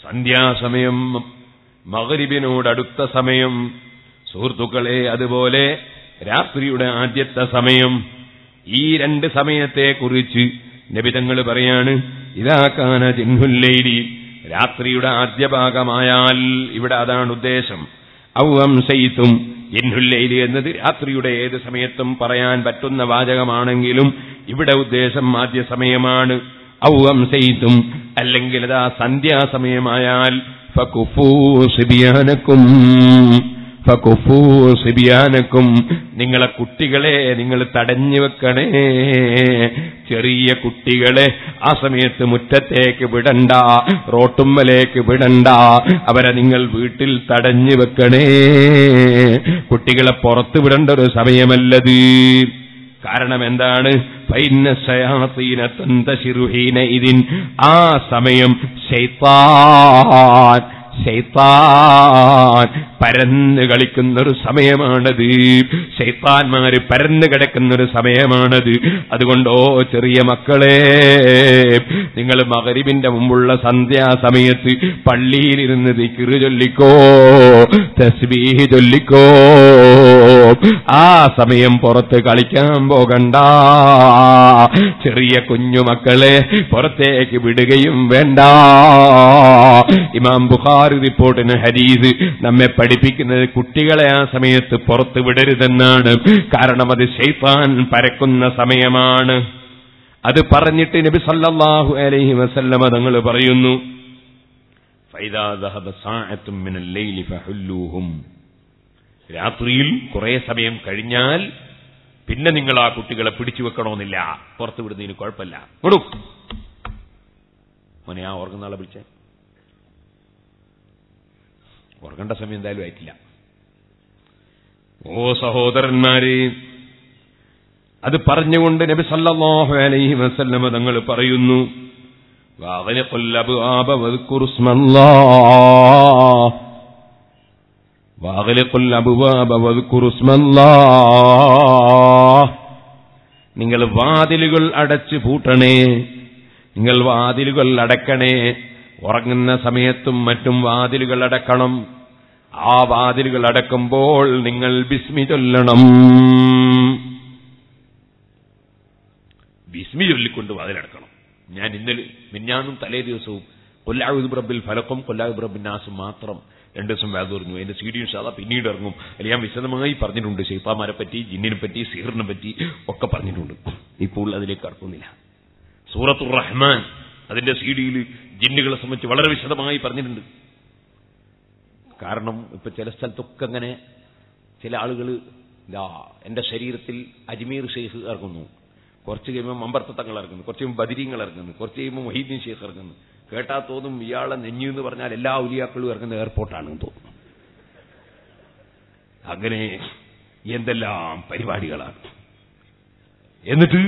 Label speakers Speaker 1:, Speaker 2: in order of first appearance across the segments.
Speaker 1: സന്ധ്യാസമയം മകരിബിനോടടുത്ത സമയം സുഹൃത്തുക്കളെ അതുപോലെ രാത്രിയുടെ ആദ്യത്തെ സമയം ഈ രണ്ട് സമയത്തെക്കുറിച്ച് നബിതങ്ങൾ പറയാണ് ഇതാക്കാന ജിൻഹുല്ലൈലി രാത്രിയുടെ ആദ്യ ഭാഗമായാൽ ഇവിടെ അതാണ് ഉദ്ദേശം ഔവം സെയ്ത്തും ജിൻഹുല്ലൈലി എന്നത് രാത്രിയുടെ ഏത് സമയത്തും പറയാൻ പറ്റുന്ന വാചകമാണെങ്കിലും ഇവിടെ ഉദ്ദേശം ആദ്യ സമയമാണ് ഔവം സെയ്ത്തും അല്ലെങ്കിൽ അതാ സന്ധ്യാസമയമായാൽ ഫകുഫൂ സിബിയാനക്കും ഫകുഫൂ സിബിയാനക്കും നിങ്ങളെ കുട്ടികളെ നിങ്ങൾ തടഞ്ഞു വെക്കണേ ചെറിയ കുട്ടികളെ ആ സമയത്ത് മുറ്റത്തേക്ക് വിടണ്ട റോട്ടുമ്മലേക്ക് വിടണ്ട അവരെ നിങ്ങൾ വീട്ടിൽ തടഞ്ഞു വെക്കണേ കുട്ടികളെ പുറത്തു വിടേണ്ട ഒരു സമയമല്ലത് കാരണം എന്താണ് ഇതിൻ ആ സമയം ശൈത്താൻ ശൈത്താൻ പരന്ന് കളിക്കുന്ന ഒരു സമയമാണത് ശൈത്താന്മാര് പരന്ന് കിടക്കുന്ന ഒരു സമയമാണത് അതുകൊണ്ടോ ചെറിയ മക്കളെ നിങ്ങൾ മകരിബിന്റെ മുമ്പുള്ള സന്ധ്യാസമയത്ത് പള്ളിയിലിരുന്ന് ദിക്കിറ് ചൊല്ലിക്കോ തസ്ബീഹ് ചൊല്ലിക്കോ ആ സമയം പുറത്ത് കളിക്കാൻ പോകണ്ട ചെറിയ കുഞ്ഞുമക്കളെ പുറത്തേക്ക് വിടുകയും വേണ്ട ഇമാം ബുഖാരി റിപ്പോർട്ടിന് ഹരീസ് നമ്മെ പഠിപ്പിക്കുന്നത് കുട്ടികളെ ആ സമയത്ത് പുറത്ത് വിടരുതെന്നാണ് കാരണം അത് ശൈത്താൻ പരക്കുന്ന സമയമാണ് അത് പറഞ്ഞിട്ട് നബി സല്ലല്ലാഹു അലൈഹി വസല്ലമ തങ്ങൾ പറയുന്നു ഫൈദാ ദഹബ സാഅത്തും മിനൽ ലൈലി ഫഹുല്ലൂഹും രാത്രിയിൽ കുറെ സമയം കഴിഞ്ഞാൽ പിന്നെ നിങ്ങൾ ആ കുട്ടികളെ പിടിച്ചു വെക്കണമെന്നില്ല പുറത്തു വിടുന്നതിന് കുഴപ്പമില്ല കൊടു മോനെ ആ ഓർക്കുന്ന ആളെ വിളിച്ചേ ഉറങ്ങേണ്ട സമയം എന്തായാലും ആയിട്ടില്ല ഓ സഹോദരന്മാരെ അത് പറഞ്ഞുകൊണ്ട് നബി സല്ലല്ലാഹു അലൈഹി വസല്ലമ തങ്ങൾ പറയുന്നു വാഗലിഖുൽ അബ്വാബ വദ്കുർ ഇസ്മല്ലാഹ് വാഗലിഖുൽ അബ്വാബ വദ്കുർ ഇസ്മല്ലാഹ് നിങ്ങൾ വാതിലുകൾ അടച്ചു പൂട്ടണേ നിങ്ങൾ വാതിലുകൾ അടക്കണേ ഉറങ്ങുന്ന സമയത്തും മറ്റും വാതിലുകൾ അടക്കണം ആ വാതിലുകൾ അടക്കുമ്പോൾ നിങ്ങൾ ബിസ്മി ചൊല്ലണം ബിസ്മി ചൊല്ലിക്കൊണ്ട് വാതിലടക്കണം ഞാൻ ഇന്നലെ മിന്നാന്നും തലേ ദിവസവും കൊല്ലാവുദ് റബ്ബിൽ ഫലക്കും കൊല്ലാവുദ് റബ്ബിൻ നാസും മാത്രം രണ്ടു ദിവസം വേദ പറഞ്ഞു അതിന്റെ സീഡിയും സാധാ പിന്നീട് ഇറങ്ങും അല്ലെങ്കിൽ ഞാൻ വിശദമായി പറഞ്ഞിട്ടുണ്ട് ഷെയ്ത്താമാരെ പറ്റി ജിന്നിനെ പറ്റി സീറിനെ പറ്റി ഒക്കെ പറഞ്ഞിട്ടുണ്ട് ഇപ്പോൾ അതിലേക്ക് കടക്കുന്നില്ല സൂറത്തുർ റഹ്മാൻ അതിന്റെ സീഡിയിൽ ജിന്നുകളെ സംബന്ധിച്ച് വളരെ വിശദമായി പറഞ്ഞിട്ടുണ്ട് കാരണം ഇപ്പൊ ചില സ്ഥലത്തൊക്കെ അങ്ങനെ ചില ആളുകൾ ഇതാ എന്റെ ശരീരത്തിൽ അജ്മീർ ഷെയ്ഖ് ഇറങ്ങുന്നു കുറച്ച് കഴിയുമ്പോൾ മമ്പർത്ത തങ്ങൾ ഇറങ്ങുന്നു കുറച്ച് കഴിയുമ്പോൾ ബദിരീങ്ങൾ ഇറങ്ങുന്നു കുറച്ച് കഴിയുമ്പോൾ മൊഹീദ്ദീൻ ഷെയ്ഖ് ഇറങ്ങുന്നു കേട്ടാ തോന്നും ഇയാളെ നെഞ്ഞു എന്ന് പറഞ്ഞാൽ എല്ലാ ഉലിയാക്കളും ഇറങ്ങുന്ന എയർപോർട്ടാണെന്ന് തോന്നുന്നു അങ്ങനെ എന്തെല്ലാം പരിപാടികളാണ് എന്നിട്ട്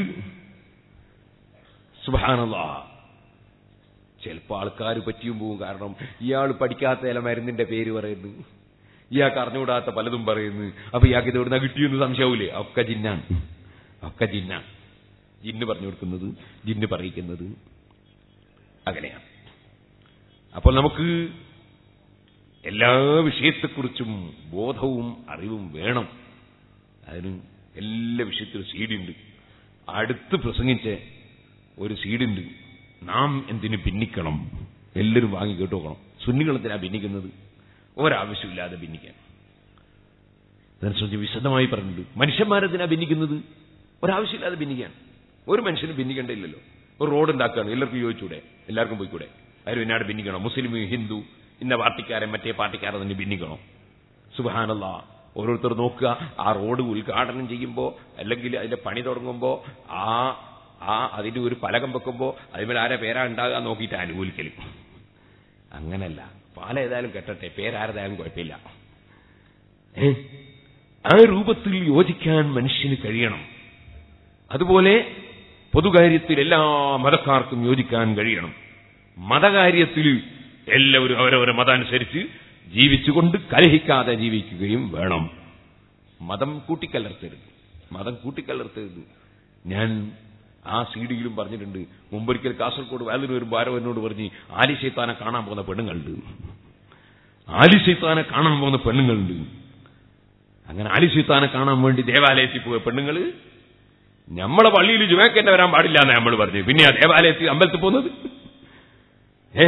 Speaker 1: സുബാനല്ല ചിലപ്പോൾ ആൾക്കാർ പറ്റിയും പോവും കാരണം ഇയാൾ പഠിക്കാത്ത ചില മരുന്നിന്റെ പേര് പറയുന്നു ഇയാൾക്ക് അറിഞ്ഞുകൂടാത്ത പലതും പറയുന്നു അപ്പൊ ഇയാൾക്ക് ഇത് എവിടുന്ന കിട്ടിയെന്ന് സംശയമില്ലേ ഒക്കെ ജിന്നാണ് ഒക്കെ ജിന്നാണ് ജിന്ന് പറഞ്ഞു കൊടുക്കുന്നത് ജിന്ന് പറയിക്കുന്നത് അങ്ങനെയാണ് അപ്പോൾ നമുക്ക് എല്ലാ വിഷയത്തെക്കുറിച്ചും ബോധവും അറിവും വേണം അതിന് എല്ലാ വിഷയത്തിലും സീഡുണ്ട് അടുത്ത് പ്രസംഗിച്ച ഒരു സീഡുണ്ട് നാം എന്തിനു ഭിന്നിക്കണം എല്ലാവരും വാങ്ങി കേട്ടു നോക്കണം സുന്നികളെന്തിനാ ഭിന്നിക്കുന്നത് ഒരാവശ്യമില്ലാതെ ഭിന്നിക്കാൻ അതനുസരിച്ച് വിശദമായി പറഞ്ഞിട്ടുണ്ട് മനുഷ്യന്മാരെന്തിനാ ഭിന്നിക്കുന്നത് ഒരാവശ്യമില്ലാതെ ഭിന്നിക്കാൻ ഒരു മനുഷ്യനും ഭിന്നിക്കേണ്ടില്ലല്ലോ ഒരു റോഡ് ഉണ്ടാക്കുകയാണ് എല്ലാവർക്കും ചോദിച്ചൂടെ എല്ലാവർക്കും പോയിക്കൂടെ ആരും എന്നാട് ഭിന്നിക്കണോ മുസ്ലിം ഹിന്ദു ഇന്ന പാർട്ടിക്കാരൻ മറ്റേ പാർട്ടിക്കാരൻ തന്നെ ഭിന്നിക്കണോ സുബാനല്ല ഓരോരുത്തർ നോക്കുക ആ റോഡ് ഉദ്ഘാടനം ചെയ്യുമ്പോൾ അല്ലെങ്കിൽ അതിന്റെ പണി തുടങ്ങുമ്പോൾ ആ ആ അതിന്റെ ഒരു പലകം വെക്കുമ്പോൾ അതിന്മേൽ ആരെ പേരാ ഉണ്ടാകുക നോക്കിയിട്ട് അനുകൂലിക്കല് അങ്ങനല്ല പാല ഏതായാലും കെട്ടട്ടെ പേരാരതായാലും കുഴപ്പമില്ല ഏ? ആ രൂപത്തിൽ യോജിക്കാൻ മനുഷ്യന് കഴിയണം അതുപോലെ പൊതുകാര്യത്തിൽ എല്ലാ മതക്കാർക്കും യോജിക്കാൻ കഴിയണം മതകാര്യത്തിൽ എല്ലാവരും അവരവരെ മതമനുസരിച്ച് ജീവിച്ചുകൊണ്ട് കലഹിക്കാതെ ജീവിക്കുകയും വേണം മതം കൂട്ടിക്കലർത്തരുത് മതം കൂട്ടിക്കലർത്തരുത് ഞാൻ ആ സീഡിയിലും പറഞ്ഞിട്ടുണ്ട് മുമ്പൊരിക്കൽ കാസർഗോഡ് വേലൂർ വരുമ്പോൾ ആരോ എന്നോട് പറഞ്ഞ് ആലി ശൈത്താനെ കാണാൻ പോകുന്ന പെണ്ണുങ്ങളുണ്ട് ആലി ശൈത്താനെ കാണാൻ പോകുന്ന പെണ്ണുങ്ങളുണ്ട് അങ്ങനെ ആലി ശൈത്താനെ കാണാൻ വേണ്ടി ദേവാലയത്തിൽ പോയ പെണ്ണുങ്ങള് നമ്മളെ പള്ളിയിൽ ജുമേക്കന്നെ വരാൻ പാടില്ല എന്നാ നമ്മൾ പറഞ്ഞു പിന്നെ ആ ദേവാലയത്തിൽ അമ്പലത്തിൽ പോകുന്നത് ഏ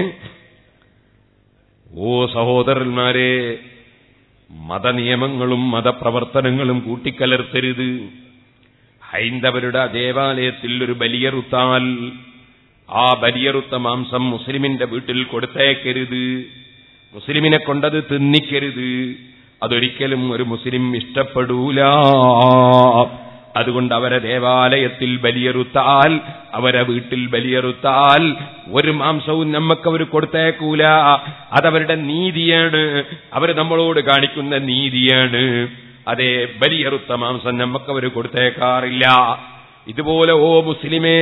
Speaker 1: ഓ സഹോദരന്മാരെ മതനിയമങ്ങളും മതപ്രവർത്തനങ്ങളും കൂട്ടിക്കലർത്തരുത് ഹൈന്ദവരുടെ ദേവാലയത്തിൽ ഒരു ബലിയറുത്താൽ ആ ബലിയറുത്ത മാംസം മുസ്ലിമിന്റെ വീട്ടിൽ കൊടുത്തേക്കരുത് മുസ്ലിമിനെ കൊണ്ടത് തിന്നിക്കരുത് അതൊരിക്കലും ഒരു മുസ്ലിം ഇഷ്ടപ്പെടൂല അതുകൊണ്ട് അവരെ ദേവാലയത്തിൽ ബലിയറുത്താൽ അവരെ വീട്ടിൽ ബലിയറുത്താൽ ഒരു മാംസവും നമ്മക്കവർ കൊടുത്തേക്കൂല അതവരുടെ നീതിയാണ് അവർ നമ്മളോട് കാണിക്കുന്ന നീതിയാണ് അതേ ബലിയറുത്ത മാംസം നമ്മക്കവർ കൊടുത്തേക്കാറില്ല ഇതുപോലെ ഓ മുസ്ലിമേ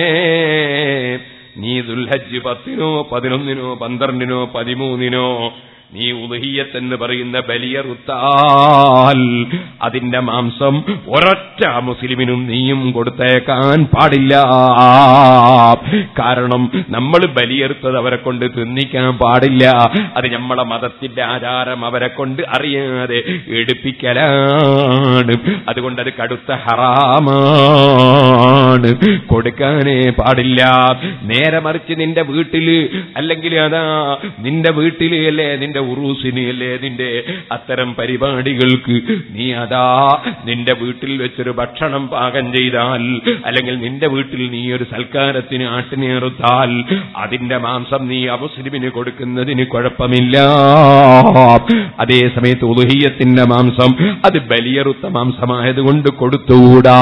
Speaker 1: നീ ദുൽഹജ്ജ് പത്തിനോ പതിനൊന്നിനോ പന്ത്രണ്ടിനോ പതിമൂന്നിനോ നീ ഉദഹിയത്തെന്ന് പറയുന്ന ബലിയറുത്താൽ അതിന്റെ മാംസം ഒരൊറ്റ മുസ്ലിമിനും നീയും കൊടുത്തേക്കാൻ പാടില്ല കാരണം നമ്മൾ ബലിയെറുത്തത് അവരെ കൊണ്ട് തിന്നിക്കാൻ പാടില്ല അത് നമ്മളെ മതത്തിന്റെ ആചാരം അവരെ കൊണ്ട് അറിയാതെ എടുപ്പിക്കലാണ് അതുകൊണ്ട് അത് കടുത്ത ഹറാമാണ് കൊടുക്കാനേ പാടില്ല നേരെ മറിച്ച് നിന്റെ വീട്ടില് അല്ലെങ്കിൽ അതാ നിന്റെ വീട്ടില് അല്ലേ നിന്റെ ഉറൂസിന് അല്ലേ നിന്റെ അത്തരം പരിപാടികൾക്ക് നീ അതാ നിന്റെ വീട്ടിൽ വെച്ചൊരു ഭക്ഷണം പാകം ചെയ്താൽ അല്ലെങ്കിൽ നിന്റെ വീട്ടിൽ നീ ഒരു സൽക്കാരത്തിന് ആട്ടിനേറുത്താൽ അതിന്റെ മാംസം നീ അമുസ്ലിമിന് കൊടുക്കുന്നതിന് കുഴപ്പമില്ല അതേ സമയത്ത് ഉലുഹിയത്തിന്റെ മാംസം അത് ബലിയറുത്ത മാംസമായതുകൊണ്ട് കൊടുത്തുകൂടാ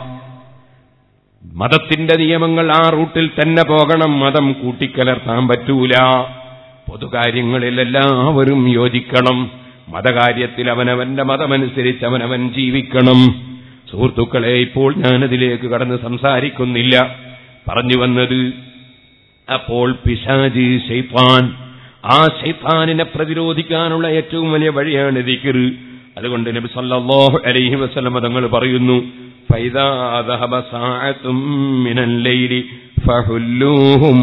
Speaker 1: മതത്തിന്റെ നിയമങ്ങൾ ആ റൂട്ടിൽ തന്നെ പോകണം മതം കൂട്ടിക്കലർത്താൻ പറ്റൂല പൊതുകാര്യങ്ങളിൽ എല്ലാവരും യോജിക്കണം മതകാര്യത്തിൽ അവനവന്റെ മതമനുസരിച്ച് അവനവൻ ജീവിക്കണം സുഹൃത്തുക്കളെ ഇപ്പോൾ ഞാനതിലേക്ക് കടന്ന് സംസാരിക്കുന്നില്ല പറഞ്ഞു വന്നത് അപ്പോൾ പിശാജ് ശൈത്താൻ ആ ശൈത്താനിനെ പ്രതിരോധിക്കാനുള്ള ഏറ്റവും വലിയ വഴിയാണ് ദിക്ർ അതുകൊണ്ട് നബി സല്ലല്ലാഹു അലൈഹി വസല്ലം തങ്ങൾ പറയുന്നു فإذا ذهب ساعة من الليل فحلوهم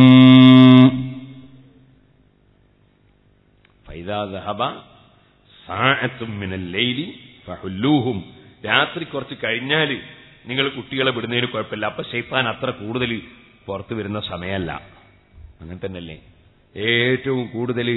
Speaker 1: فإذا ذهب ساعة من الليل فحلوهم രാത്രി കുറച്ച് കഴിഞ്ഞാൽ നിങ്ങൾ കുട്ടികളെ വിടുന്നതിന് കുഴപ്പമില്ല അപ്പൊ ഷെയ്ത്താൻ അത്ര കൂടുതൽ പുറത്തു വരുന്ന സമയമല്ല അങ്ങനെ തന്നെയല്ലേ ഏറ്റവും കൂടുതൽ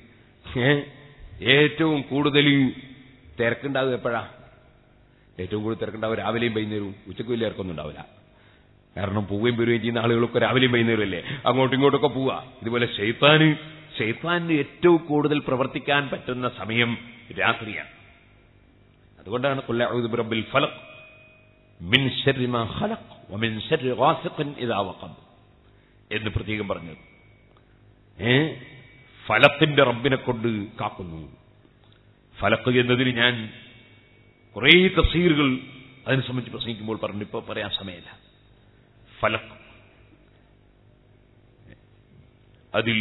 Speaker 1: ഏറ്റവും കൂടുതൽ തിരക്കുണ്ടാവുക എപ്പോഴാ ഏറ്റവും കൂടുതൽ തിരക്കുണ്ടാവും രാവിലെയും വൈകുന്നേരവും ഉച്ചയ്ക്ക് വലിയ തിരക്കൊന്നും ഉണ്ടാവില്ല കാരണം പോവുകയും വരികയും ചെയ്യുന്ന ആളുകളൊക്കെ രാവിലെയും വൈകുന്നേരം അല്ലേ അങ്ങോട്ടും ഇങ്ങോട്ടൊക്കെ പോവുക ഇതുപോലെ ഷെയ്ത്താന് ഷെയ്ത്താന് ഏറ്റവും കൂടുതൽ പ്രവർത്തിക്കാൻ പറ്റുന്ന സമയം രാത്രിയാണ് അതുകൊണ്ടാണ് റബ്ബിൽ ഫലക് മിൻ ശർരി മാ ഖലഖ് വമിൻ ശർരി ഗാസിഖിൻ ഇദാ വഖബ് എന്ന് പ്രത്യേകം പറഞ്ഞത് ഏ ഫലത്തിന്റെ റബ്ബിനെ കൊണ്ട് കാക്കുന്നു ഫലക്ക് എന്നതിൽ ഞാൻ കുറേ തഫ്സീറുകൾ അതിനെ സംബന്ധിച്ച് പ്രസംഗിക്കുമ്പോൾ പറഞ്ഞു ഇപ്പോൾ പറയാൻ സമയമില്ല ഫലക്ക് അതിൽ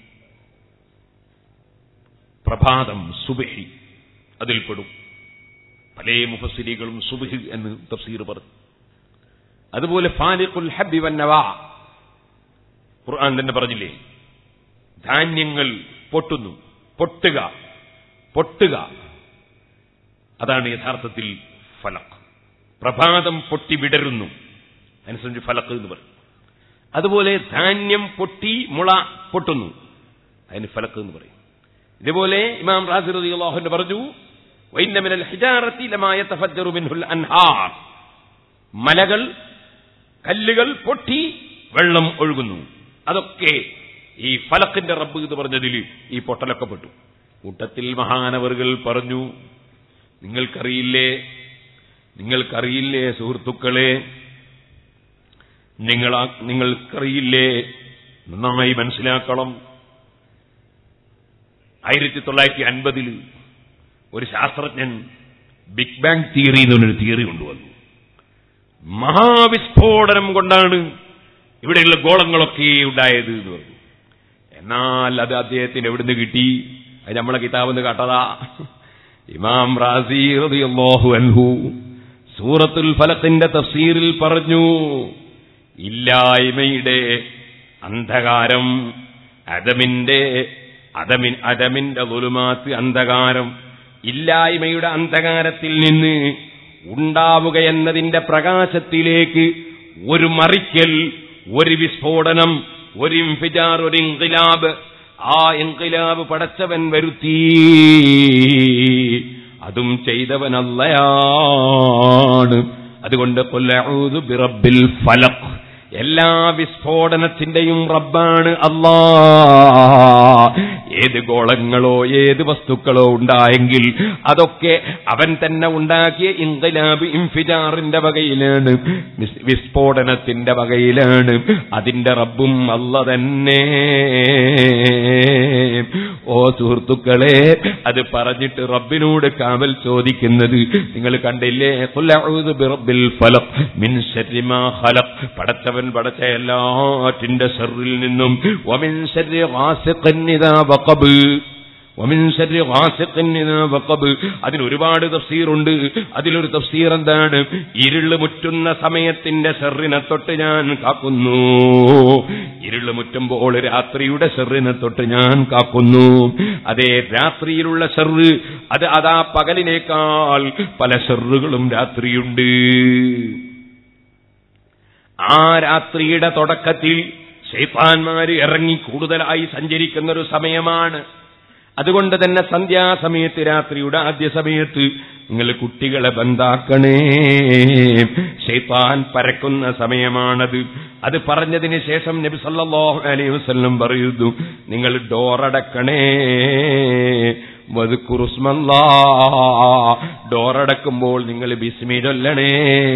Speaker 1: പ്രഭാതം സുബഹി അതിൽപ്പെടും പല മുഫസ്സിരികളും സുബഹി എന്ന് തഫ്സീർ പറഞ്ഞു അതുപോലെ ഫാലിഖുൽ ഹബ്ബി വന്നവ ഖുർആൻ തന്നെ പറഞ്ഞില്ലേ ധാന്യങ്ങൾ പൊട്ടുന്നു പൊട്ടുക പൊട്ടുക അതാണ് യഥാർത്ഥത്തിൽ ഫലക് പ്രഭാതം പൊട്ടി വിടരുന്നു അനുസരിച്ച് ഫലക്ക് എന്ന് പറയും അതുപോലെ ധാന്യം പൊട്ടി മുള പൊട്ടുന്നു അതിന് ഫലക്ക് എന്ന് പറയും ഇതുപോലെ ഇമാം റാസിർ അള്ളാഹുന്റെ പറഞ്ഞു വൈന്നമിനൽ ഹിജാറത്തി ലമായ തഫജ്ജറു മിൻഹുൽ അൻഹാർ മലകൾ കല്ലുകൾ പൊട്ടി വെള്ളം ഒഴുകുന്നു അതൊക്കെ ഈ ഫലക്കിന്റെ റബ്ബ് എന്ന് പറഞ്ഞതിൽ ഈ പൊട്ടലൊക്കെ പെട്ടു കൂട്ടത്തിൽ മഹാനവറുകൾ പറഞ്ഞു നിങ്ങൾക്കറിയില്ലേ നിങ്ങൾക്കറിയില്ലേ സുഹൃത്തുക്കളെ നിങ്ങൾ നിങ്ങൾക്കറിയില്ലേ നന്നായി മനസ്സിലാക്കണം ആയിരത്തി തൊള്ളായിരത്തി അൻപതിൽ ഒരു ശാസ്ത്രജ്ഞൻ ബിഗ് ബാങ് തിയറി എന്നൊരു തിയറി കൊണ്ടുവന്നു മഹാവിസ്ഫോടനം കൊണ്ടാണ് ഇവിടെയുള്ള ഗോളങ്ങളൊക്കെ ഉണ്ടായത് എന്ന് പറഞ്ഞു എന്നാൽ അത് അദ്ദേഹത്തിന് എവിടുന്ന് കിട്ടി അത് നമ്മളെ കിതാബെന്ന് കേട്ടതാ ഇമാം റാസി റളിയല്ലാഹു അൻഹു സൂറത്തുൽ ഫലത്തിന്റെ തഫ്സീറിൽ പറഞ്ഞു ഇല്ലായ്മയുടെ അന്ധകാരം അതമിന്റെ അതമിൻ അതമിന്റെ ദുലുമാത്ത് അന്ധകാരം ഇല്ലായ്മയുടെ അന്ധകാരത്തിൽ നിന്ന് ഉണ്ടാവുക എന്നതിന്റെ പ്രകാശത്തിലേക്ക് ഒരു മറിക്കൽ ഒരു വിസ്ഫോടനം ഒരു ഇൻഫിജാർ ഒരു ഇൻകിലാബ് ആ ഇൻകിലാബ് പടച്ചവൻ വരുത്തി അതും ചെയ്തവനല്ലയാണ് അതുകൊണ്ട് കൊല്ലഊദു ബിറബ്ബിൽ ഫലഖ് എല്ലാ വിസ്ഫോടനത്തിന്റെയും റബ്ബാണ് അല്ലാ ഏത് ഗോളങ്ങളോ ഏത് വസ്തുക്കളോ ഉണ്ടായെങ്കിൽ അതൊക്കെ അവൻ തന്നെ ഉണ്ടാക്കിയ ഇൻകലാബ് ഇൻഫിജാറിന്റെ വകയിലാണ് വിസ്- വിസ്ഫോടനത്തിന്റെ വകയിലാണ് അതിന്റെ റബ്ബും അല്ല തന്നെ ഓ സുഹൃത്തുക്കളെ അത് പറഞ്ഞിട്ട് റബ്ബിനോട് കാവൽ ചോദിക്കുന്നത് നിങ്ങൾ കണ്ടില്ലേ ഖുൽ അഊദു ബിറബ്ബിൽ ഫലഖ് മിൻ ശർരി മാ ഖലഖ് പടച്ചവൻ പടച്ച എല്ലാറ്റിന്റെ ഷർറിൽ നിന്നും വമിൻ ശർരി ഗാസിഖിൻ ഇദാ വഖബ് വമിൻ ശർരി ഗാസിഖിൻ ഇദാ വഖബ് അതിന് ഒരുപാട് തഫ്സീറുണ്ട് അതിലൊരു തഫ്സീർ എന്താണ് ഇരുള് മുറ്റുന്ന സമയത്തിന്റെ ഷെറിനെ തൊട്ട് ഞാൻ കാക്കുന്നു ഇരുള് മുറ്റുമ്പോൾ രാത്രിയുടെ ഷെറിനെ തൊട്ട് ഞാൻ കാക്കുന്നു അതേ രാത്രിയിലുള്ള ഷെറ് അത് അതാ പകലിനേക്കാൾ പല ഷെറുകളും രാത്രിയുണ്ട് ആ രാത്രിയുടെ തുടക്കത്തിൽ ശൈത്താന്മാര് ഇറങ്ങി കൂടുതലായി സഞ്ചരിക്കുന്ന ഒരു സമയമാണ് അതുകൊണ്ട് തന്നെ സന്ധ്യാസമയത്ത് രാത്രിയുടെ ആദ്യ സമയത്ത് നിങ്ങൾ കുട്ടികളെ ബന്ധാക്കണേ ഷെയ്ത്താൻ പരക്കുന്ന സമയമാണത് അത് പറഞ്ഞതിന് ശേഷം നബി സല്ലല്ലാഹു അലൈഹി വസല്ലം പറയുന്നു നിങ്ങൾ ഡോറടക്കണേ വതുക്കുറുസ്മല്ലാ ഡോറടക്കുമ്പോൾ നിങ്ങൾ ബിസ്മി ചൊല്ലണേ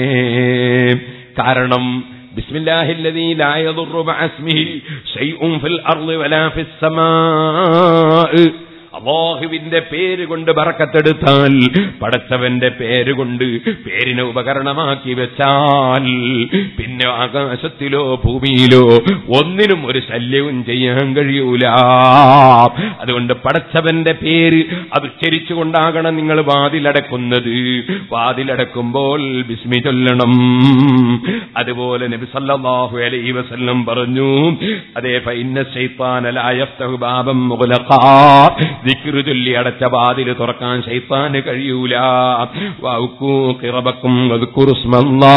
Speaker 1: കാരണം بسم الله الذي لا يضر مع اسمه شيء في الأرض ولا في السماء അള്ളാഹുവിന്റെ പേര് കൊണ്ട് ബറക്കത്തെടുത്താൽ പടച്ചവന്റെ പേര് കൊണ്ട് പേരിനെ ഉപകരണമാക്കി വെച്ചാൽ പിന്നെ ആകാശത്തിലോ ഭൂമിയിലോ ഒന്നിനും ഒരു ശല്യവും ചെയ്യാൻ കഴിയൂല അതുകൊണ്ട് പടച്ചവന്റെ പേര് അത് ഉച്ചരിച്ചുകൊണ്ടാകണം നിങ്ങൾ വാതിലടക്കുന്നത് വാതിലടക്കുമ്പോൾ ബിസ്മി ചൊല്ലണം അതുപോലെ നബി സല്ലല്ലാഹു അലൈഹി വസല്ലം പറഞ്ഞു അതേ ഫൈന്ന ശൈത്താന ലാ യഫ്തഹു ബാബം മുഗ്ലഖാ ദിക്റ് ചൊല്ലി അടച്ച വാതിൽ തുറക്കാൻ ശൈത്താന് കഴിയൂല വൗക്കൂ ഖിറബക്കും വദ്കുറുസ്മല്ലാ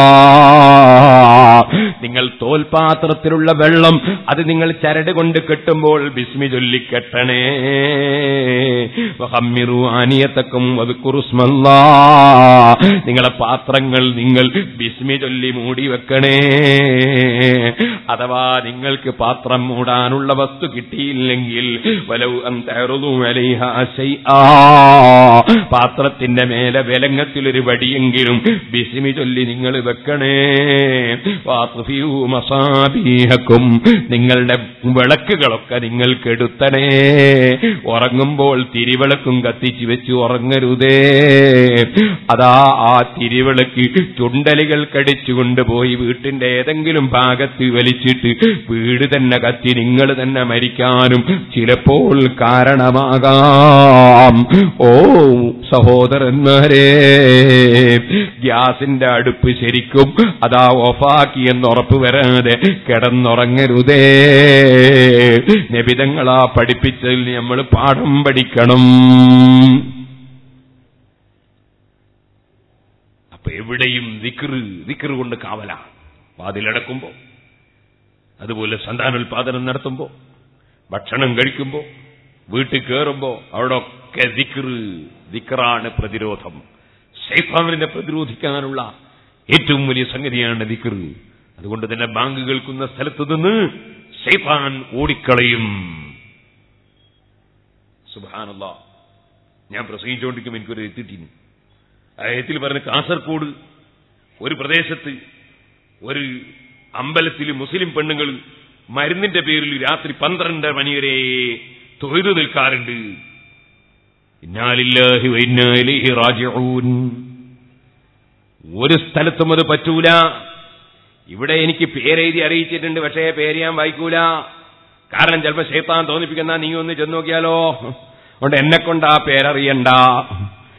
Speaker 1: നിങ്ങൾ തോൽപാത്രത്തിലുള്ള വെള്ളം അത് നിങ്ങൾ ചരട് കൊണ്ട് കെട്ടുമ്പോൾ ബിസ്മി ചൊല്ലി കെട്ടണേ വഹമ്മിറു ആനിയത്തക്കും വദ്കുറുസ്മല്ലാ നിങ്ങളെ പാത്രങ്ങൾ നിങ്ങൾ ബിസ്മി ചൊല്ലി മൂടി വെക്കണേ അഥവാ നിങ്ങൾക്ക് പാത്രം മൂടാനുള്ള വസ്തു കിട്ടിയില്ലെങ്കിൽ വലവ് അന്തറുതും പാത്രത്തിന്റെ മേലെ വിലങ്ങത്തിലൊരു വടിയെങ്കിലും ബിസിമി ചൊല്ലി നിങ്ങൾ വെക്കണേ വാത്തുഫിയൂ മസാബീഹക്കും നിങ്ങളുടെ വിളക്കുകളൊക്കെ നിങ്ങൾ കെടുത്തണേ ഉറങ്ങുമ്പോൾ തിരിവിളക്കും കത്തിച്ചു വെച്ച് ഉറങ്ങരുതേ അതാ ആ തിരിവിളക്ക് ചുണ്ടലികൾ കടിച്ചുകൊണ്ട് പോയി വീട്ടിന്റെ ഏതെങ്കിലും ഭാഗത്ത് വലിച്ചിട്ട് വീട് തന്നെ കത്തി നിങ്ങൾ തന്നെ മരിക്കാനും ചിലപ്പോൾ കാരണമാകാം ഓ സഹോദരന്മാരെ ഗ്യാസിന്റെ അടുപ്പ് ശരിക്കും അതാ ഓഫാക്കി എന്ന് ഉറപ്പ് വരാതെ കിടന്നുറങ്ങരുതേ നബിതങ്ങളാ പഠിപ്പിച്ചതിൽ നമ്മൾ പാഠം പഠിക്കണം അപ്പൊ എവിടെയും ദിക്റ് ദിക്റ് കൊണ്ട് കാവല വാതിലടക്കുമ്പോ അതുപോലെ സന്താനോൽപാദനം നടത്തുമ്പോ ഭക്ഷണം കഴിക്കുമ്പോ വീട്ടിൽ കയറുമ്പോ അവിടൊക്കെ ദിക്റ് ദിക്റാണ് പ്രതിരോധം ശൈത്താനിനെ പ്രതിരോധിക്കാനുള്ള ഏറ്റവും വലിയ സംഗതിയാണ് ദിക്റ് അതുകൊണ്ട് തന്നെ ബാങ്ക് കേൾക്കുന്ന സ്ഥലത്ത് നിന്ന് ശൈത്താൻ ഓടിക്കളയും സുബാനല്ല ഞാൻ പ്രസംഗിച്ചുകൊണ്ടിരിക്കും എനിക്കൊരു എത്തിട്ടീന് ആ എത്തിൽ പറഞ്ഞ കാസർഗോഡ് ഒരു പ്രദേശത്ത് ഒരു അമ്പലത്തിൽ മുസ്ലിം പെണ്ണുങ്ങൾ മരുന്നിന്റെ പേരിൽ രാത്രി പന്ത്രണ്ട് മണി വരെ തൊഴുതു നിൽക്കാറുണ്ട് ഇന്നാലില്ലാഹി വൈന്നാലിഹി റാജിഊൻ ഒരു സ്ഥലത്തും അത് പറ്റൂല ഇവിടെ എനിക്ക് പേരെഴുതി അറിയിച്ചിട്ടുണ്ട് പക്ഷേ പേര് ഞാൻ വായിക്കൂല കാരണം ചിലപ്പോ ശൈത്താൻ തോന്നിപ്പിക്കുന്ന നീ ഒന്ന് ചെന്ന് നോക്കിയാലോ അതുകൊണ്ട് എന്നെ കൊണ്ട് ആ പേരറിയണ്ട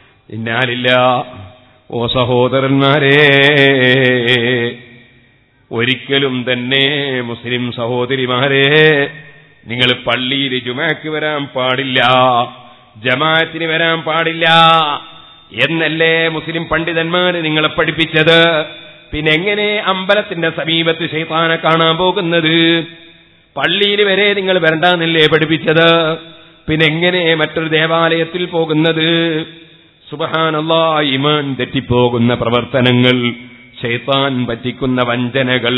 Speaker 1: ഇന്നാലില്ല ഓ സഹോദരന്മാരെ ഒരിക്കലും തന്നെ മുസ്ലിം സഹോദരിമാരെ നിങ്ങൾ പള്ളിയിൽ ജുമാക്ക് വരാൻ പാടില്ല ജമാഅത്തിന് വരാൻ പാടില്ല എന്നല്ലേ മുസ്ലിം പണ്ഡിതന്മാര് നിങ്ങളെ പഠിപ്പിച്ചത് പിന്നെ എങ്ങനെ അമ്പലത്തിന്റെ സമീപത്ത് ശൈത്താനെ കാണാൻ പോകുന്നത് പള്ളിയിൽ വരെ നിങ്ങൾ വരണ്ടെന്നല്ലേ പഠിപ്പിച്ചത് പിന്നെ എങ്ങനെ മറ്റൊരു ദേവാലയത്തിൽ പോകുന്നത് സുബഹാനല്ലാ ഇമാൻ തെറ്റിപ്പോകുന്ന പ്രവർത്തനങ്ങൾ ശൈത്താൻ പറ്റിക്കുന്ന വഞ്ചനകൾ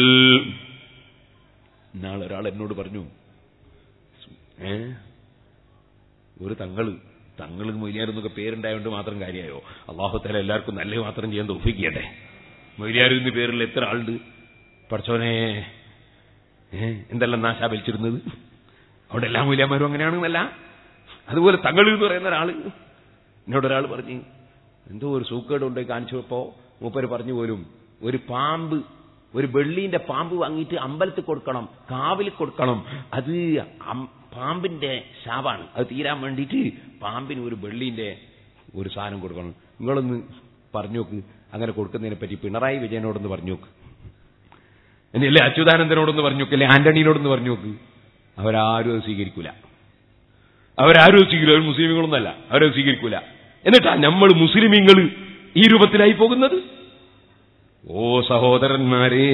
Speaker 1: നാളെ ഒരാൾ എന്നോട് പറഞ്ഞു ഏ ഒരു തങ്ങള് തങ്ങള് മൊയ്ലിയാരെന്നൊക്കെ പേരുണ്ടായതുകൊണ്ട് മാത്രം കാര്യമായോ അള്ളാഹുത്തല എല്ലാവർക്കും നല്ല മാത്രം ചെയ്യാൻ തോഫിക്കട്ടെ മൊയ്ലിയാർ എന്ന് പേരിൽ എത്ര ആളുണ്ട് പഠിച്ചോനെ ഏ എന്തെല്ലാം നാശ വലിച്ചിരുന്നത് അവിടെ എല്ലാ മൂല്യന്മാരും അങ്ങനെയാണെന്നല്ല അതുപോലെ തങ്ങൾ എന്ന് പറയുന്ന ഒരാള് എന്നോട് ഒരാൾ പറഞ്ഞു എന്തോ ഒരു സൂക്കേട് കൊണ്ട് കാണിച്ചപ്പോ മൂപ്പര് പറഞ്ഞു പോലും ഒരു പാമ്പ് ഒരു വെള്ളീന്റെ പാമ്പ് വാങ്ങിയിട്ട് അമ്പലത്തിൽ കൊടുക്കണം കാവിൽ കൊടുക്കണം അത് അം- പാമ്പിന്റെ ശാപാണ് അത് തീരാൻ വേണ്ടിയിട്ട് പാമ്പിന് ഒരു വെള്ളീന്റെ ഒരു സാധനം കൊടുക്കണം നിങ്ങളൊന്ന് പറഞ്ഞു നോക്ക് അങ്ങനെ കൊടുക്കുന്നതിനെ പറ്റി പിണറായി വിജയനോടൊന്ന് പറഞ്ഞു നോക്ക് ഇനി അല്ലേ അച്യുതാനന്ദനോടൊന്ന് പറഞ്ഞു നോക്ക് അല്ലെ ആന്റണിയോടൊന്ന് പറഞ്ഞു നോക്ക് അവരാരും അത് സ്വീകരിക്കൂല അവരാരും അത് സ്വീകരിക്കില്ല അവർ മുസ്ലിമുകളൊന്നല്ല അവരത് സ്വീകരിക്കൂല എന്നിട്ടാ നമ്മൾ മുസ്ലിമീങ്ങൾ ഈ രൂപത്തിലായി പോകുന്നത് ഓ സഹോദരന്മാരേ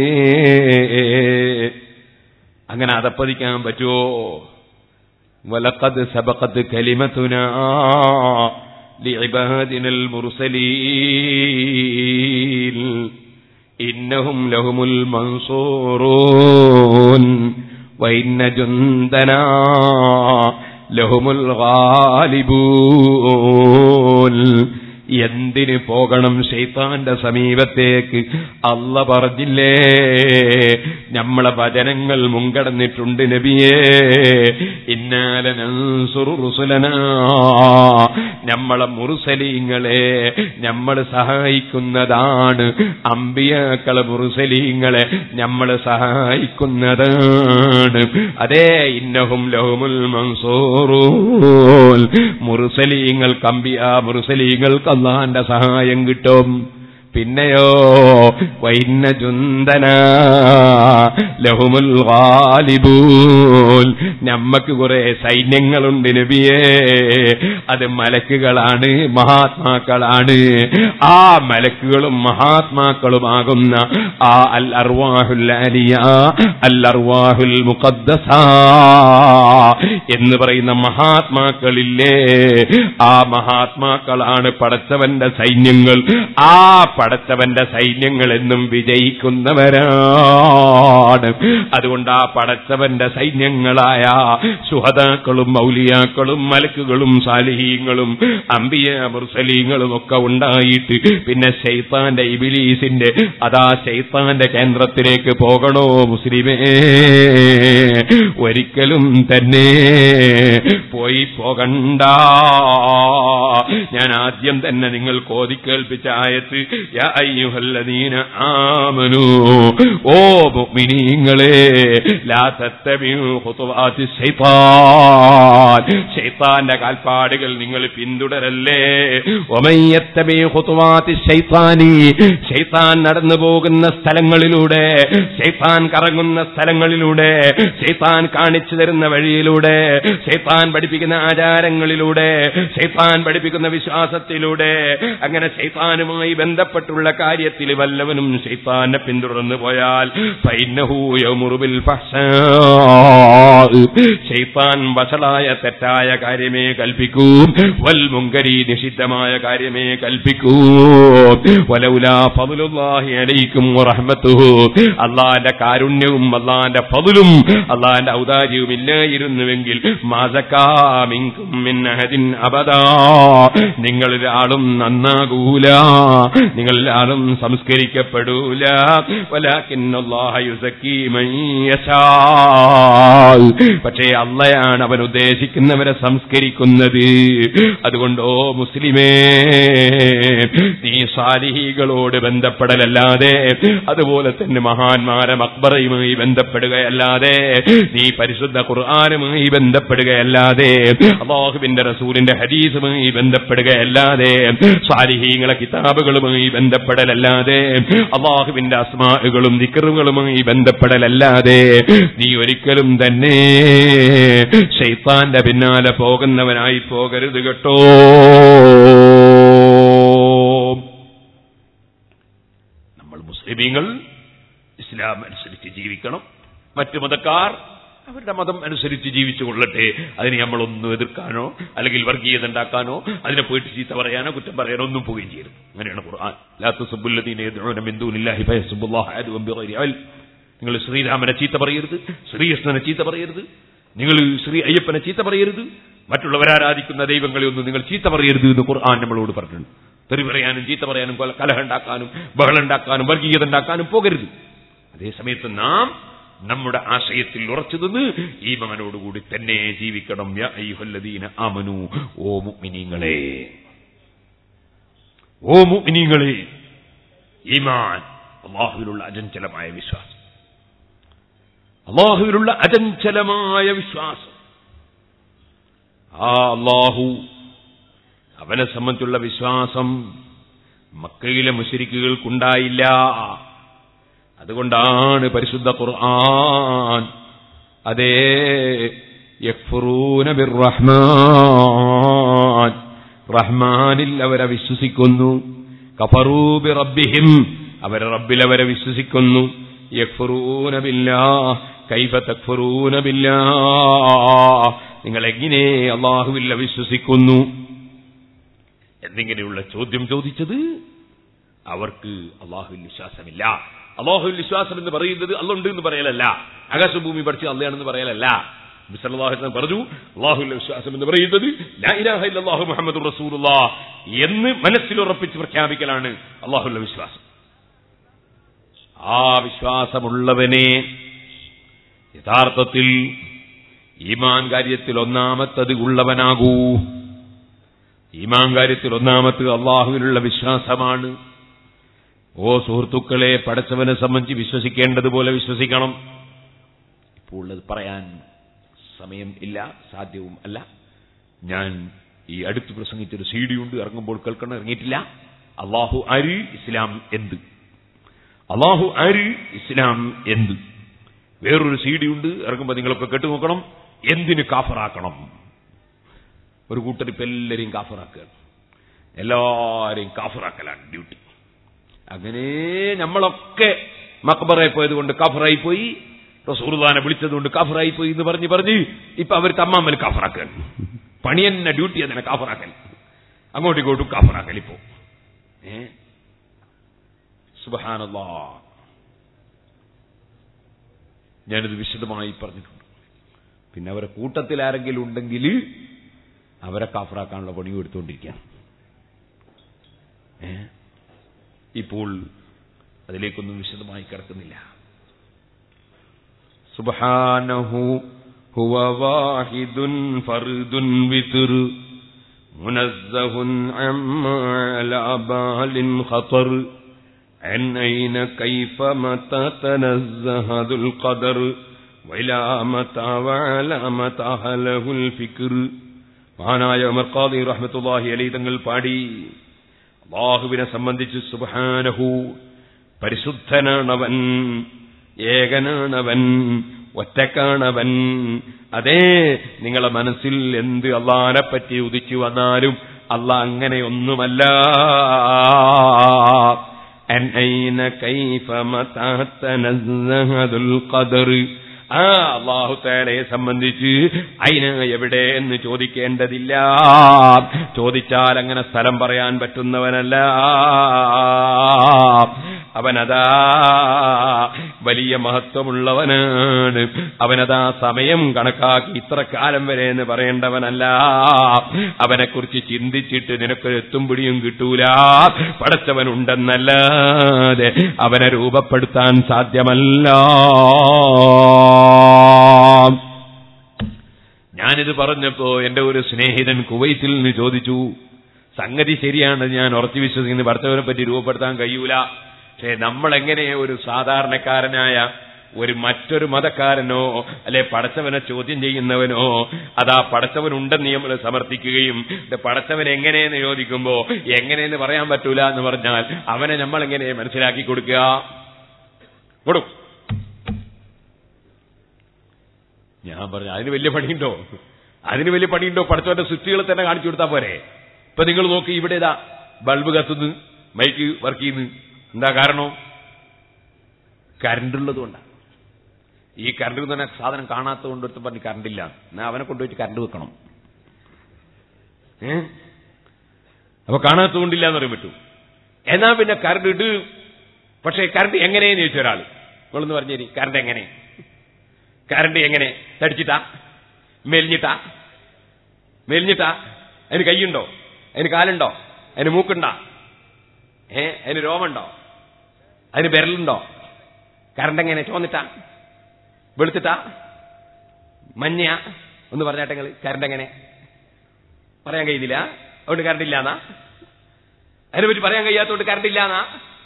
Speaker 1: അങ്ങനെ അതപ്പതിക്കാൻ പറ്റുമോ വലക്കത് സബക്കത്ത് കലിമത്തുന لعبادنا المرسلين إنهم لهم المنصورون وإن جندنا لهم الغالبون എന്തിന് പോകണം ശൈത്താന്റെ സമീപത്തേക്ക് അല്ല പറഞ്ഞില്ലേ നമ്മളെ വചനങ്ങൾ മുൻകടന്നിട്ടുണ്ട് നബിയേ ഇന്നാലനസുറുസുലന നമ്മളെ മുറുസലീങ്ങളെ നമ്മൾ സഹായിക്കുന്നതാണ് അമ്പിയാക്കളെ മുറുസലീങ്ങളെ നമ്മൾ സഹായിക്കുന്നതാണ് അതേ ഇന്നഹും ലഹുമുൽ മൻസൂറൂൻ മുറുസലീങ്ങൾക്ക് അമ്പിയ മുറുസലീങ്ങൾക്ക് അള്ളാന്റെ സഹായം കിട്ടും പിന്നെയോ വൈന്ന ചുന്തന ലഹുമുൽ ഗാലിബൂൻ നമ്മക്ക് കുറെ സൈന്യങ്ങളുണ്ട് നബിയേ അത് മലക്കുകളാണ് മഹാത്മാക്കളാണ് ആ മലക്കുകളും മഹാത്മാക്കളുമാകുന്ന ആ അൽ അർവാഹുൽ അലിയ അൽ അർവാഹുൽ മുഖദ്ദസ എന്ന് പറയുന്ന മഹാത്മാക്കളില്ലേ ആ മഹാത്മാക്കളാണ് പടച്ചവന്റെ സൈന്യങ്ങൾ ആ പടച്ചവന്റെ സൈന്യങ്ങൾ എന്നും വിജയിക്കുന്നവരാണ് അതുകൊണ്ട് ആ പടച്ചവന്റെ സൈന്യങ്ങളായ സുഹതാക്കളും മൗലിയാക്കളും മലക്കുകളും സാലിഹീങ്ങളും അമ്പിയ മുർസലീങ്ങളും ഒക്കെ ഉണ്ടായിട്ട് പിന്നെ ശൈത്താന്റെ ഇബിലീസിന്റെ അതാ ശൈത്താന്റെ കേന്ദ്രത്തിലേക്ക് പോകണോ മുസ്ലിമേ ഒരിക്കലും തന്നെ പോയി പോകണ്ട ഞാൻ ആദ്യം തന്നെ നിങ്ങൾ കോതിക്കേൽപ്പിച്ച ആയത്ത് യാ അയ്യുഹല്ലദീന ആമനു ഓ മുഅ്മിനീങ്ങളെ ലാ തത്തബിഉ ഖുതുവാതി ശൈത്താൻ ശൈത്താന്റെ കാൽപ്പാടുകൾ നിങ്ങൾ പിന്തുടരല്ലേ വമൻ യത്തബിഉ ഖുതുവാതി ശൈത്താനി ശൈത്താൻ നടന്നു പോകുന്ന സ്ഥലങ്ങളിലൂടെ ശൈത്താൻ കറങ്ങുന്ന സ്ഥലങ്ങളിലൂടെ ശൈത്താൻ കാണിച്ചു തരുന്ന വഴിയിലൂടെ ശൈത്താൻ പഠിപ്പിക്കുന്ന ആചാരങ്ങളിലൂടെ ശൈത്താൻ പഠിപ്പിക്കുന്ന വിശ്വാസത്തിലൂടെ അങ്ങനെ ശൈത്താനുമായി ബന്ധപ്പെട്ടുള്ള കാര്യത്തിൽ വല്ലവനും ശൈത്താനെ പിന്തുടർന്നു പോയാൽ ഫൈനഹു യമുറുബിൽ ഫഹ്ശാ. ശൈത്താൻ വഷളായ തെറ്റായ കാര്യമേ കൽപ്പിക്കൂ വൽ മുങ്കരി നിഷിദ്ധമായ കാര്യമേ കൽപ്പിക്കൂ വലൗലാ ഫضലുല്ലാഹി അലൈക്കും വറഹ്മത്തുഹു അള്ളാന്റെ കാരുണ്യവും അള്ളാന്റെ ഫضലും അള്ളാന്റെ ഔദാര്യവും ഇല്ലായിരുന്നുവെങ്കിൽ മാസക്കാമിങ്കും മിന്നഹദിൻ അബദാ നിങ്ങളൊരാളും നന്നാകൂല നിങ്ങളൊരാളും സംസ്കരിക്കപ്പെടൂല വലാക്കിന്നല്ലാഹ യുസക്കി മൻ യശാ. പക്ഷേ അള്ളയാണ് അവൻ ഉദ്ദേശിക്കുന്നത് സംസ്കരിക്കുന്നവരെ സംസ്കരിക്കുന്നത് അതുകൊണ്ടോ മുസ്ലിമേ നീ സാലിഹികളോട് ബന്ധപ്പെടലല്ലാതെ അതുപോലെ തന്നെ മഹാന്മാരെ മക്ബറയുമായി ബന്ധപ്പെടുകയല്ലാതെ നീ പരിശുദ്ധ ഖുർആാനുമായി ബന്ധപ്പെടുകയല്ലാതെ അള്ളാഹുവിന്റെ റസൂലിന്റെ ഹദീസുമായി ബന്ധപ്പെടുകയല്ലാതെ സാലിഹീങ്ങളെ കിതാബുകളുമായി ബന്ധപ്പെടലല്ലാതെ അള്ളാഹുവിന്റെ അസ്മാകളും ദിക്കറുകളുമായി ബന്ധപ്പെടലല്ലാതെ നീ ഒരിക്കലും തന്നെ ഷെയ്ത്താന്റെ പിന്നാലെ പോകുന്നവനായി പോകരുത് കേട്ടോ നമ്മൾ മുസ്ലിമീങ്ങൾ ഇസ്ലാം അനുസരിച്ച് ജീവിക്കണം മറ്റു മതക്കാർ അവരുടെ മതം അനുസരിച്ച് ജീവിച്ചു കൊള്ളട്ടെ അതിനെ നമ്മളൊന്നും എതിർക്കാനോ അല്ലെങ്കിൽ വർഗീയത ഉണ്ടാക്കാനോ അതിനെ പോയിട്ട് ചീത്ത പറയാനോ കുറ്റം പറയാനോ ഒന്നും പോവുകയും ചെയ്യരുത് അങ്ങനെയാണ് ഖുർആൻ ലാ തസുബ്ബുല്ലദീന യദ്ഉന മിൻ ദൂനില്ലാഹി ഫയസുബ്ബുല്ലാഹ അദുവൻ ബിഗൈരി ഇൽം നിങ്ങൾ ശ്രീരാമനെ ചീത്ത പറയരുത് ശ്രീകൃഷ്ണനെ ചീത്ത പറയരുത് നിങ്ങൾ ശ്രീ അയ്യപ്പനെ ചീത്ത പറയരുത് മറ്റുള്ളവരാരാധിക്കുന്ന ദൈവങ്ങളെ ഒന്നും നിങ്ങൾ ചീത്ത പറയരുത് എന്ന് ഖുർആൻ നമ്മളോട് പറഞ്ഞിട്ടുണ്ട് തെറി പറയാനും ചീത്ത പറയാനും കൊല- കലഹമുണ്ടാക്കാനും ബഹളുണ്ടാക്കാനും വർഗീയത ഉണ്ടാക്കാനും പോകരുത് അതേസമയത്ത് നാം നമ്മുടെ ആശയത്തിൽ ഉറച്ചു നിന്ന് ഈമാനോടുകൂടി തന്നെ ജീവിക്കണം യാ അയ്യുഹല്ലദീന ആമനു ഓ മുഅ്മിനീങ്ങളെ ഓ മുഅ്മിനീങ്ങളെ ഈമാൻ അള്ളാഹുവിലുള്ള അചഞ്ചലമായ വിശ്വാസം അള്ളാഹുവിലുള്ള അചഞ്ചലമായ വിശ്വാസം ആ അള്ളാഹു അവനെ സംബന്ധിച്ചുള്ള വിശ്വാസം മക്കയിലെ മുശരിക്കുകൾക്കുണ്ടായില്ല അതുകൊണ്ടാണ് പരിശുദ്ധ ഖുർആൻ അതേ യക്ഫുറൂന ബിർറഹ്മാൻ റഹ്മാനിൽ അവരെ വിശ്വസിക്കുന്നു കഫറൂബി റബ്ബിഹിം അവരെ റബ്ബിൽ അവരെ വിശ്വസിക്കുന്നു യക്ഫുറൂന ബില്ലാ കൈഫ തക്ഫുറൂന ബില്ലാ നിങ്ങൾ എങ്ങനെ അള്ളാഹുവില്ല വിശ്വസിക്കുന്നു എന്നിങ്ങനെയുള്ള ചോദ്യം ചോദിച്ചത് അവർക്ക് അള്ളാഹുവിൽ വിശ്വാസമില്ല അള്ളാഹുവിൽ വിശ്വാസം എന്ന് പറയുന്നത് അല്ലുണ്ട് എന്ന് പറയലല്ല ആകാശഭൂമി പഠിച്ച് അള്ളയാണെന്ന് പറയലല്ല മിസലാഹു പറഞ്ഞു അള്ളാഹുവിന്റെ വിശ്വാസം എന്ന് പറയുന്നത് ലാ ഇലാഹ ഇല്ലല്ലാഹു മുഹമ്മദ് റസൂലുള്ള എന്ന് മനസ്സിലുറപ്പിച്ച് പ്രഖ്യാപിക്കലാണ് അള്ളാഹുവിന്റെ വിശ്വാസം ആ വിശ്വാസമുള്ളവനെ യഥാർത്ഥത്തിൽ ഈമാൻ കാര്യത്തിൽ ഒന്നാമത്തത് ഉള്ളവനാകൂ ഈമാൻ കാര്യത്തിൽ ഒന്നാമത്ത് അള്ളാഹുവിനുള്ള വിശ്വാസമാണ് ഓ സുഹൃത്തുക്കളെ പടച്ചവനെ സംബന്ധിച്ച് വിശ്വസിക്കേണ്ടതുപോലെ വിശ്വസിക്കണം ഇപ്പോൾ ഉള്ളത് പറയാൻ സമയം ഇല്ല സാധ്യവും അല്ല ഞാൻ ഈ അടുത്ത് പ്രസംഗിച്ചൊരു സി ഡി ഉണ്ട് ഇറങ്ങുമ്പോൾ കേൾക്കണം ഇറങ്ങിയിട്ടില്ല അള്ളാഹു ആര് ഇസ്ലാം എന്ത് അള്ളാഹു ആര് ഇസ്ലാം എന്ത് വേറൊരു സി ഡി ഉണ്ട് ഇറങ്ങുമ്പോൾ നിങ്ങളൊക്കെ കേട്ടു നോക്കണം എന്തിന് കാഫറാക്കണം ഒരു കൂട്ടർ ഇപ്പൊ എല്ലാരെയും കാഫറാക്കുകയാണ് എല്ലാരെയും കാഫറാക്കലാണ് ഡ്യൂട്ടി അങ്ങനെ നമ്മളൊക്കെ മക്ബറായി പോയത് കൊണ്ട് കാഫറായി പോയി റസൂർദാനെ വിളിച്ചതുകൊണ്ട് കാഫറായി പോയി എന്ന് പറഞ്ഞ് പറഞ്ഞ് ഇപ്പൊ അവർ തമ്മാമ്മൽ കാഫറാക്കാൻ പണി തന്നെ ഡ്യൂട്ടി അതിനെ കാഫറാക്കൽ അങ്ങോട്ടും ഇങ്ങോട്ടും കാഫറാക്കൽ ഇപ്പോ ഏ സുബഹാനല്ലാ ഞാനിത് വിശദമായി പറഞ്ഞിട്ടുണ്ട് പിന്നെ അവരെ കൂട്ടത്തിൽ ആരെങ്കിലും ഉണ്ടെങ്കിൽ അവരെ കാഫറാക്കാനുള്ള പണിയും എടുത്തുകൊണ്ടിരിക്കുകയാണ് ഏ ഇപ്പോൾ അതിലേക്കൊന്നും വിശദമായി കിടക്കുന്നില്ല സുബ്ഹാനഹു ഹുവ വാഹിദുൻ ഫർദുൻ വിത്ർ മുനസ്സഹുൻ അമ്മാ അലാ ബാലിൻ ഖതർ عن أين كيف متى تنزه ذو القدر وإلى متى وعلى متى له الفكر മഹാനായ ഉമർഖാദി റഹ്മത്തുള്ളാഹി അലൈഹി തങ്ങൾ പാടി അള്ളാഹുവിനെ സംബന്ധിച്ച് സുബ്ഹാനഹു പരിശുദ്ധനാണവൻ ഏകനാണവൻ ഒറ്റക്കാണവൻ അതേ നിങ്ങളെ മനസ്സിൽ എന്ത് അള്ളാനെ പറ്റി ഉദിച്ചു വന്നാലും അല്ല അങ്ങനെയൊന്നുമല്ല അൻ ഐന കൈഫ മതാ തനസ്സഹദുൽ ഖദർ ആ അള്ളാഹു താലയെ സംബന്ധിച്ച് അയിന് എവിടെ എന്ന് ചോദിക്കേണ്ടതില്ല ചോദിച്ചാൽ അങ്ങനെ സ്ഥലം പറയാൻ പറ്റുന്നവനല്ല അവനതാ വലിയ മഹത്വമുള്ളവനാണ് അവനതാ സമയം കണക്കാക്കി ഇത്ര കാലം വരെ എന്ന് പറയേണ്ടവനല്ല അവനെക്കുറിച്ച് ചിന്തിച്ചിട്ട് നിനക്ക് എത്തും പിടിയും കിട്ടൂല പടച്ചവനുണ്ടെന്നല്ലാതെ അവനെ രൂപപ്പെടുത്താൻ സാധ്യമല്ല ഞാനിത് പറഞ്ഞപ്പോ എന്റെ ഒരു സ്നേഹിതൻ കുവൈത്തിൽ നിന്ന് ചോദിച്ചു സംഗതി ശരിയാണ് ഞാൻ ഉറച്ചു വിശ്വസിക്കുന്നത് ഭർത്തവനെ പറ്റി രൂപപ്പെടുത്താൻ കഴിയൂല പക്ഷേ നമ്മൾ എങ്ങനെ ഒരു സാധാരണക്കാരനായ ഒരു മറ്റൊരു മതക്കാരനോ അല്ലെ പടച്ചവനെ ചോദ്യം ചെയ്യുന്നവനോ അതാ പടച്ചവനുണ്ടെന്ന് നമ്മൾ സമർത്ഥിക്കുകയും ഇത് പടച്ചവൻ എങ്ങനെയെന്ന് ചോദിക്കുമ്പോ എങ്ങനെയെന്ന് പറയാൻ പറ്റൂല എന്ന് പറഞ്ഞാൽ അവനെ നമ്മൾ എങ്ങനെ മനസ്സിലാക്കി കൊടുക്കുക കൊടു ഞാൻ പറഞ്ഞു അതിന് വലിയ പണിയുണ്ടോ അതിന് വലിയ പണിയുണ്ടോ പടച്ചവന്റെ സൃഷ്ടികളെ തന്നെ കാണിച്ചു കൊടുത്താൽ പോരെ ഇപ്പൊ നിങ്ങൾ നോക്കി ഇവിടെ ഇതാ ബൾബ് കത്തുന്നു മൈക്ക് വർക്ക് ചെയ്യുന്നു എന്താ കാരണം കരണ്ടുള്ളത് കൊണ്ടാണ് ഈ കറണ്ട് തന്നെ സാധനം കാണാത്തത് കൊണ്ട് ഒരുത്തൻ പറഞ്ഞ് കറണ്ടില്ല എന്നാ അവനെ കൊണ്ടുപോയിട്ട് കറണ്ട് വെക്കണം ഏ അപ്പൊ കാണാത്തത് കൊണ്ടില്ല എന്ന് പറയാൻ പറ്റൂ എന്നാ പിന്നെ കറണ്ട് ഇട് പക്ഷേ കറണ്ട് എങ്ങനെയെന്ന് ചോദിച്ച ഒരാൾ നിങ്ങളൊന്ന് പറഞ്ഞേരി കറണ്ട് എങ്ങനെ കറണ്ട് എങ്ങനെ തടിച്ചിട്ടാ മെലിഞ്ഞിട്ടാ മെലിഞ്ഞിട്ടാ അതിന് കൈയുണ്ടോ അതിന് കാലുണ്ടോ അതിന് മൂക്കുണ്ടോ ഏ അതിന് രോമുണ്ടോ അതിന് ബെരലുണ്ടോ കറണ്ട് എങ്ങനെ ചോന്നിട്ടാ വെളുത്തിട്ടാ മഞ്ഞ ഒന്ന് പറഞ്ഞാട്ടെങ്കിൽ കറണ്ട് എങ്ങനെ പറയാൻ കഴിയുന്നില്ല അതുകൊണ്ട് കറണ്ട് ഇല്ലാന്നാ അതിനെ പറ്റി പറയാൻ കഴിയാത്തതുകൊണ്ട് കറണ്ട് ഇല്ലാന്നാ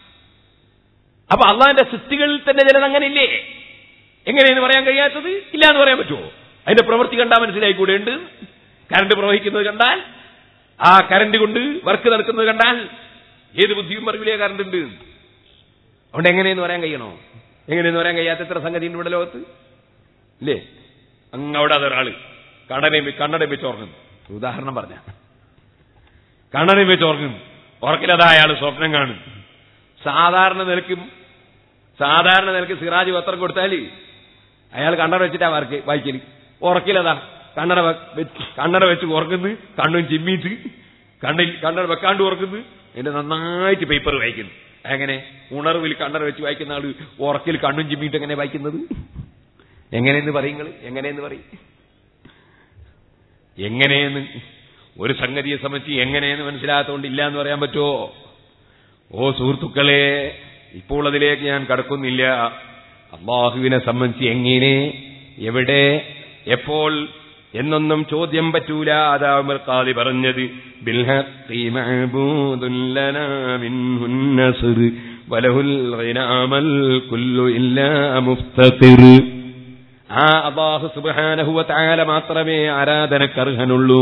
Speaker 1: അപ്പൊ അള്ളാന്റെ സൃഷ്ടികളിൽ തന്നെ ചിലത് അങ്ങനെ ഇല്ലേ എങ്ങനെയെന്ന് പറയാൻ കഴിയാത്തത് ഇല്ല എന്ന് പറയാൻ പറ്റുമോ അതിന്റെ പ്രവൃത്തി കണ്ടാൽ മനസ്സിലായി കൂടെ ഉണ്ട് കറണ്ട് പ്രവഹിക്കുന്നത് കണ്ടാൽ ആ കറണ്ട് കൊണ്ട് വർക്ക് നടക്കുന്നത് കണ്ടാൽ ഏത് ബുദ്ധിയും പറവിലേ കറണ്ട് ഉണ്ട് അതുകൊണ്ട് എങ്ങനെയെന്ന് പറയാൻ കഴിയണോ എങ്ങനെയെന്ന് പറയാൻ കഴിയാത്ത എത്ര സംഗതി ഉണ്ട് ഇവിടെ ലോകത്ത് ഇല്ലേ അങ്ങ് അവിടെ അതൊരാള് കണ്ണടയും കണ്ണടയും വെച്ച് ഓർക്കുന്നു ഉദാഹരണം പറഞ്ഞ കണ്ണടയും വെച്ച് ഓർക്കുന്നു ഓർക്കിലതാ അയാൾ സ്വപ്നം കാണും സാധാരണ നിലക്കും സാധാരണ നിലക്ക് സിറാജ് പത്രം കൊടുത്താൽ അയാൾ കണ്ണട വെച്ചിട്ടാ വർക്ക് വായിക്കല് ഉറക്കിലതാ കണ്ണട വെച്ച് കണ്ണട വെച്ച് ഉറക്കുന്നു കണ്ണും ചിമ്മിയിട്ട് കണ്ണിൽ കണ്ണട വെക്കാണ്ട് ഉറക്കുന്നു എന്റെ നന്നായിട്ട് പേപ്പർ വായിക്കുന്നു എങ്ങനെ ഉണർവിൽ കണ്ണട വെച്ച് വായിക്കുന്ന ആള് ഉറക്കിൽ കണ്ണും ചിമ്മിയിട്ട് എങ്ങനെ വായിക്കുന്നത് എങ്ങനെയെന്ന് പറയുങ്ങൾ എങ്ങനെയെന്ന് പറയും എങ്ങനെയെന്ന് ഒരു സംഗതിയെ സംബന്ധിച്ച് എങ്ങനെയെന്ന് മനസ്സിലാകാത്തതുകൊണ്ട് ഇല്ല എന്ന് പറയാൻ പറ്റുമോ ഓ സുഹൃത്തുക്കളെ ഇപ്പോൾ അതിലേക്ക് ഞാൻ കടക്കുന്നില്ല അള്ളാഹുവിനെ സംബന്ധിച്ച് എങ്ങനെ എവിടെ എപ്പോൾ എന്നൊന്നും ചോദ്യം പറ്റൂല അതാ കാതി പറഞ്ഞത് ബിൽഹഖി മഅബൂദുൻ ലനാ മിൻഹുൻ നസ്ർ വലഹുൽ ഗിനാമൽ കുല്ലു ഇല്ലാ മുഫ്തഖിർ ആ അള്ളാഹു സുബ്ഹാനഹു വതആല മാത്രമേ ആരാധനക്കർഹനുള്ളൂ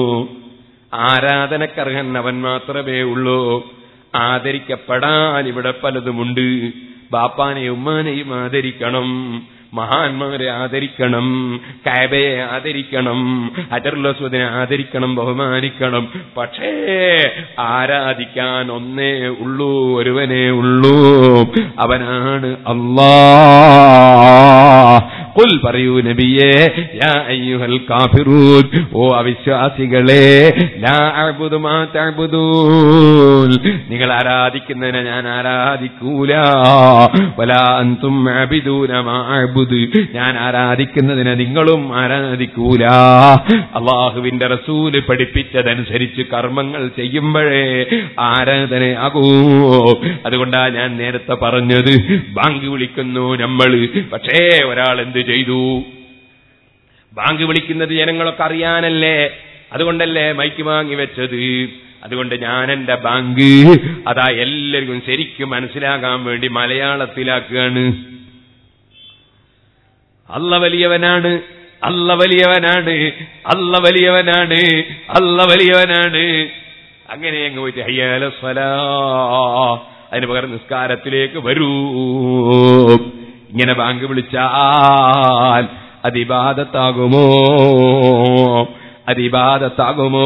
Speaker 1: ആരാധനക്കർഹൻ അവൻ മാത്രമേ ഉള്ളൂ ആദരിക്കപ്പെടാൻ ഇവിടെ പലതുമുണ്ട് ബാപ്പാനെയും ഉമ്മാനെയും ആദരിക്കണം മഹാന്മാരെ ആദരിക്കണം കാബയെ ആദരിക്കണം അജറുലസ്വദിനെ ആദരിക്കണം ബഹുമാനിക്കണം പക്ഷേ ആരാധിക്കാൻ ഒന്നേ ഉള്ളൂ ഒരുവനേ ഉള്ളൂ അവനാണ് അള്ളാ കുൽ പറയൂ നബിയേ യാ അയ്യുഹൽ കാഫിറൂൻ ഓ അവിശ്വാസികളെ ലാ അഅ്ബുദു മാ തഅ്ബുദൂൻ നിങ്ങൾ ആരാധിക്കുന്നതിനെ ഞാൻ ആരാധിക്കൂല വലാ അൻതും അഅ്ബിദൂന മാ അഅ്ബുദു ഞാൻ ആരാധിക്കുന്നതിനെ നിങ്ങളും ആരാധിക്കൂല അള്ളാഹുവിന്റെ റസൂല് പഠിപ്പിച്ചതനുസരിച്ച് കർമ്മങ്ങൾ ചെയ്യുമ്പോഴേ ആരാധനയാകൂ അതുകൊണ്ടാ ഞാൻ നേരത്തെ പറഞ്ഞത് ബാങ്ക് വിളിക്കുന്നു നമ്മൾ പക്ഷേ ഒരാൾ എന്ത് ചെയ്തു ബാങ്ക് വിളിക്കുന്നത് ജനങ്ങളൊക്കെ അറിയാനല്ലേ അതുകൊണ്ടല്ലേ മൈക്ക് വാങ്ങി വെച്ചത് അതുകൊണ്ട് ഞാൻ എന്റെ ബാങ്ക് അതാ എല്ലാവർക്കും ശരിക്കും മനസ്സിലാകാൻ വേണ്ടി മലയാളത്തിലാക്കുകയാണ് അല്ല വലിയവനാണ് അല്ല വലിയവനാണ് അല്ല വലിയവനാണ് അല്ല വലിയവനാണ് അങ്ങനെ അങ്ങ് പോയിട്ട് ഹയ്യാല സ്വലാ അതിന് പകരം നിസ്കാരത്തിലേക്ക് വരൂ ഇങ്ങനെ ബാങ്ക് വിളിച്ചാൽ അതിബാധത്താകുമോ അതിബാധത്താകുമോ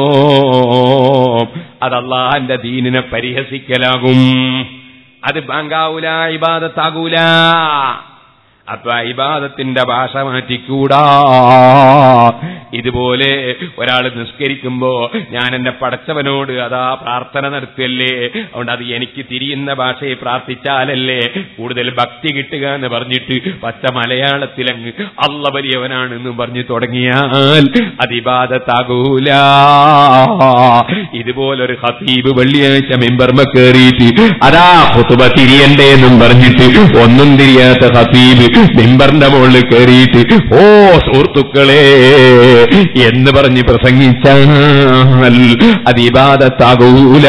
Speaker 1: അതല്ലാന്റെ ദീനിനെ പരിഹസിക്കലാകും അത് ബാങ്കാവൂല ഇബാദത്താകൂല അപ്പൊ ഇബാദത്തിന്റെ ഭാഷ മാറ്റിക്കൂടാ ഇതുപോലെ ഒരാൾ നിസ്കരിക്കുമ്പോ ഞാൻ എന്റെ പടച്ചവനോട് അതാ പ്രാർത്ഥന നടത്തിയല്ലേ അതുകൊണ്ട് അത് എനിക്ക് തിരിയുന്ന ഭാഷയെ പ്രാർത്ഥിച്ചാലല്ലേ കൂടുതൽ ഭക്തി കിട്ടുക എന്ന് പറഞ്ഞിട്ട് പച്ച മലയാളത്തിലങ്ങ് അല്ല വലിയവനാണെന്ന് പറഞ്ഞു തുടങ്ങിയാൽ അതിബാധത്താകൂല ഇതുപോലൊരു ഹസീബ് വെള്ളിയാഴ്ച മെമ്പർമ കയറിയിട്ട് അതാ ഹുത്തുബ തിരിയണ്ടേ എന്നും പറഞ്ഞിട്ട് ഒന്നും തിരിയാത്ത ഹസീബ് മിമ്പറിന്റെ മുകളിൽ കയറിയിട്ട് ഓ സുഹൃത്തുക്കളെ എന്ന് പറഞ്ഞ് പ്രസംഗിച്ചാൽ അത് ഇബാദത്താകൂല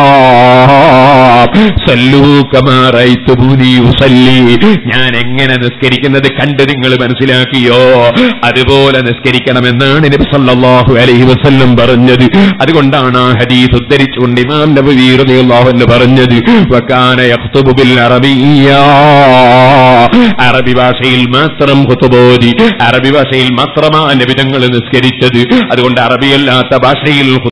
Speaker 1: സല്ലൂ കമാറൈത്തുബൂനി ഉസല്ലി ഞാൻ എങ്ങനെ നിസ്കരിക്കുന്നത് കണ്ട് നിങ്ങൾ മനസ്സിലാക്കിയോ അതുപോലെ നിസ്കരിക്കണമെന്നാണ് നബി സല്ലല്ലാഹു അലൈഹി വസല്ലം പറഞ്ഞത് അതുകൊണ്ടാണ് ആ ഹദീസ് ഉദ്ധരിച്ചുകൊണ്ട് ഇമാം നബവി റളിയല്ലാഹു അൻഹു പറഞ്ഞത് വകാന യഖ്തുബു ബിൽ അറബിയ്യ അറബി ഭാഷയിൽ മാത്രം ഖുതുബോദി അറബി ഭാഷയിൽ മാത്രമാണ് നബി തങ്ങൾ നിസ്കരിച്ചത് അതുകൊണ്ട് അറബിയല്ലാത്ത ഭാഷയിൽ